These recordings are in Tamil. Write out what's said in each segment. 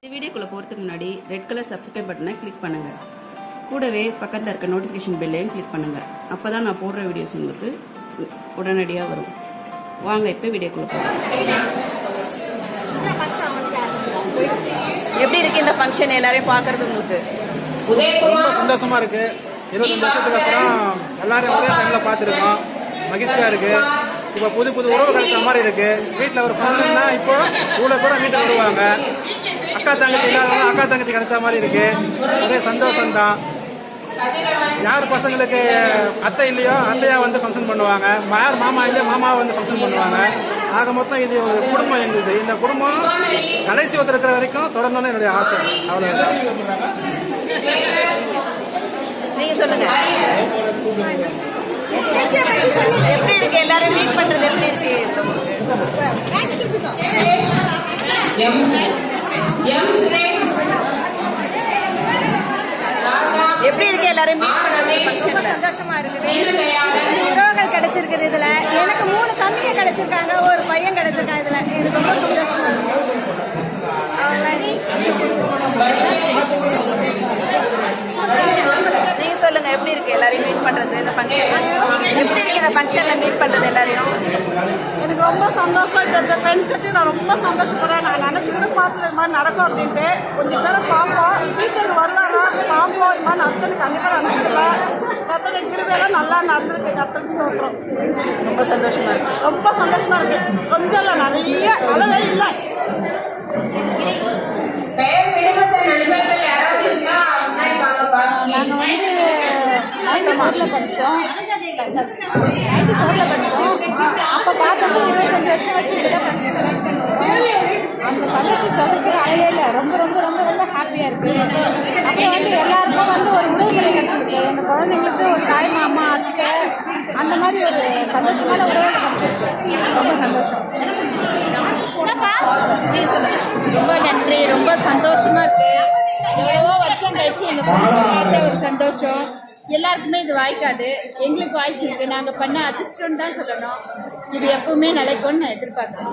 வீடியோக்குள்ளே போகிறதுக்கு முன்னாடி ரெட் கலர் சப்ஸ்கிரைப் பட்டனை கிளிக் பண்ணுங்கள் கூடவே பக்கத்தில் இருக்க நோட்டிஃபிகேஷன் பெல்லையும் கிளிக் பண்ணுங்கள் அப்போ தான் நான் போடுற வீடியோஸ் உங்களுக்கு உடனடியாக வரும் வாங்க இப்போ வீடியோக்குள்ளே போகலாம் எப்படி இருக்கு இந்த ஃபங்க்ஷன் எல்லாரையும் பார்க்கறது உங்களுக்கு ரொம்ப சந்தோஷமா இருக்கு இருபத்தஞ்சு வருஷத்துக்கு அப்புறம் எல்லாரும் ஒரே டைம்ல பார்த்துருக்கோம் மகிழ்ச்சியா இருக்கு இப்போ புது புது உறவு கிடைச்ச மாதிரி இருக்கு வீட்டில் ஒரு ஃபங்க்ஷன்னா இப்போ கூட கூட வீட்டுக்கு வருவாங்க அக்கா தங்கச்சி இல்லாதவங்க அக்கா தங்கச்சி கிடைச்ச மாதிரி இருக்கு ஒரே சந்தோஷம் தான் யார் பசங்களுக்கு அத்தை இல்லையோ அத்தையா வந்து ஃபங்க்ஷன் பண்ணுவாங்க யார் மாமா இல்லையோ மாமாவை வந்து ஃபங்க்ஷன் பண்ணுவாங்க ஆக மொத்தம் இது ஒரு குடும்பம் எங்களுது இந்த குடும்பம் கடைசி ஒருத்தர் இருக்கிற வரைக்கும் தொடரணும்னு என்னுடைய ஆசை அவ்வளவுதான் நீங்க சொல்லுங்க எப்படி இருக்கு எல்லாரும் மீட் பண்றது எப்படி இருக்கு எப்படி இருக்கு எல்லாரும் மீட் பண்றது ரொம்ப ஃபங்க்ஷன்ல சந்தோஷமா இருக்குது உறவுகள் கிடைச்சிருக்குது இதுல எனக்கு மூணு தம்பிங்க கிடைச்சிருக்காங்க ஒரு பையன் கிடைச்சிருக்கான் இதுல எனக்கு ரொம்ப சந்தோஷமா இருக்கு நீங்க சொல்லுங்க எப்படி இருக்கு எல்லாரையும் மீட் பண்றது இந்த ஃபங்க்ஷன் எப்படி இருக்கு இந்த ஃபங்க்ஷன்ல மீட் பண்றது எல்லாரையும் எனக்கு ரொம்ப சந்தோஷம் இப்போ இந்த ஃப்ரெண்ட்ஸ் கட்சி நான் ரொம்ப சந்தோஷப்படுறேன் நான் நினச்சி கூட பார்த்து இது மாதிரி நடக்கும் அப்படின்ட்டு கொஞ்சம் பேரை பார்ப்போம் டீச்சர் வருவாங்க பார்ப்போம் இது மாதிரி நடத்துன்னு கண்டிப்பாக நடந்துக்கலாம் கத்தனை கிருபையெல்லாம் நல்லா நடந்திருக்கு கத்தனை சொல்கிறோம் ரொம்ப சந்தோஷமா இருக்கு ரொம்ப சந்தோஷமா இருக்கு கொஞ்சம் இல்லை நிறைய அளவே இல்லை பெயர் விடுபட்ட நண்பர்கள் யாராவது இருந்தா முன்னாடி வாங்கப்பா நாங்க வந்து நைன்டி ஃபோர்ல படிச்சோம் நைன்டி ஃபோர்ல படிச்சோம் அப்ப பார்த்தப்போ இருபத்தஞ்சு வருஷம் வச்சு இப்படிதான் படிச்சுட்டு அந்த சந்தோஷம் சொல்றதுக்கு அளவே இல்லை ரொம்ப ரொம்ப ரொம்ப ரொம்ப ஹாப்பியா இருக்கு அப்புறம் வந்து எல்லாருக்கும் வந்து ஒரு உறவு முறை கிடைச்சிருக்கு எங்க குழந்தைங்களுக்கு ஒரு தாய் மாமா அத்தை அந்த மாதிரி ஒரு சந்தோஷமான உறவு கிடைச்சிருக்கு ரொம்ப சந்தோஷம் நீங்க சொல்லுங்க ரொம்ப நன்றி ரொம்ப சந்தோஷமா இருக்கு எவ்வளவோ வருஷம் கழிச்சு எங்க குடும்பத்தை பார்த்த ஒரு சந்தோஷம் எல்லாருக்குமே இது வாய்க்காது எங்களுக்கு வாய்ச்சிருக்கு நாங்க பண்ண அதிர்ஷ்டம் தான் சொல்லணும் இது எப்பவுமே நிலைக்கும்னு நான் எதிர்பார்க்கிறேன்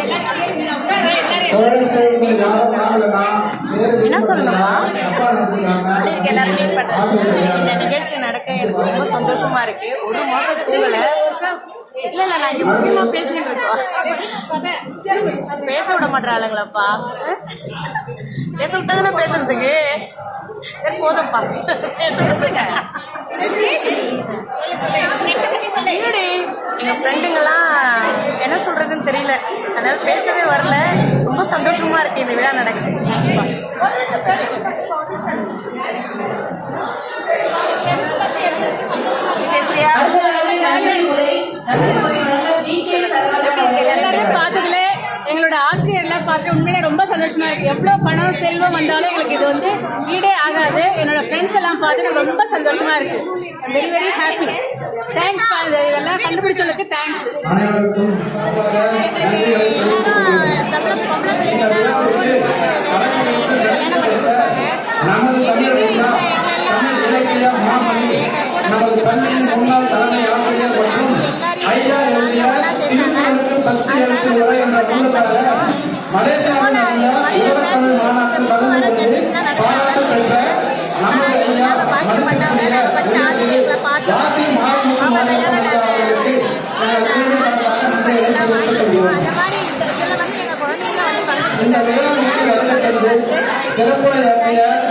என்ன சொல்லணுமா எப்படி இருக்கு எல்லாரும் மீட் பண்றது இந்த நிகழ்ச்சி நடக்க எனக்கு ரொம்ப சந்தோஷமா இருக்கு ஒரு மாசம் தூங்கல இல்ல இல்ல நான் இங்க முக்கியமா பேசிட்டு இருக்கோம் பேச விட மாட்டாளுங்களப்பா பேச விட்டாதானே பேசுறதுக்கு சரி போதும்ப்பா பேசுங்க இல்லடி எங்க ஃப்ரெண்டுங்கெல்லாம் என்ன சொல்றதுன்னு தெரியல அதனால பேசவே வரல ரொம்ப சந்தோஷமா இருக்கு இந்த விழா நடக்குது தேங்க்ஸ்ப்பா நீ பேசுறியா எல்லாரையும் பார்த்ததுல எங்களோட ஆசிரியர்லாம் பார்த்து உண்மையிலே ரொம்ப சந்தோஷமா இருக்கு எவ்வளவு பணம் செல்வம் வந்தாலும் எங்களுக்கு இது வந்து ஈடே ஆகாது என்னோட ஃப்ரெண்ட்ஸ் எல்லாம் பார்த்து எனக்கு ரொம்ப சந்தோஷமா இருக்கு வெரி வெரி ஹாப்பி தேங்க்ஸ் இதெல்லாம் கண்டுபிடிச்சதுக்கு தேங்க்ஸ் தமிழ் பொம்பளை பிள்ளைங்கன்னா ஒவ்வொரு வேற வேற ஏஜ்ல கல்யாணம் பண்ணி கொடுப்பாங்க எங்களுக்கு இந்த எங்களெல்லாம் பசங்க எங்க கூட படிச்ச பசங்க சதீஷ் எல்லாரையும் ஒண்ணா சேர்த்தாங்க அதனால அந்த ரொம்ப தேங்க்ஸ் பண்ணிக்கிறோம் போன மத்திய கிளாஸ் எங்க வர ஜென்ரேஷனா நடக்கிறாங்க நாங்க பாக்கியம் பண்ணாங்க நாங்க படிச்ச ஆசிரியர்களை பார்த்தோம் அவங்க கல்யாணம் எல்லாம் வாங்கிருக்கோம் அந்த மாதிரி இந்த இதுல வந்து எங்க குழந்தைங்கள வந்து பங்கெடுத்துட்டாங்க சிறப்புரை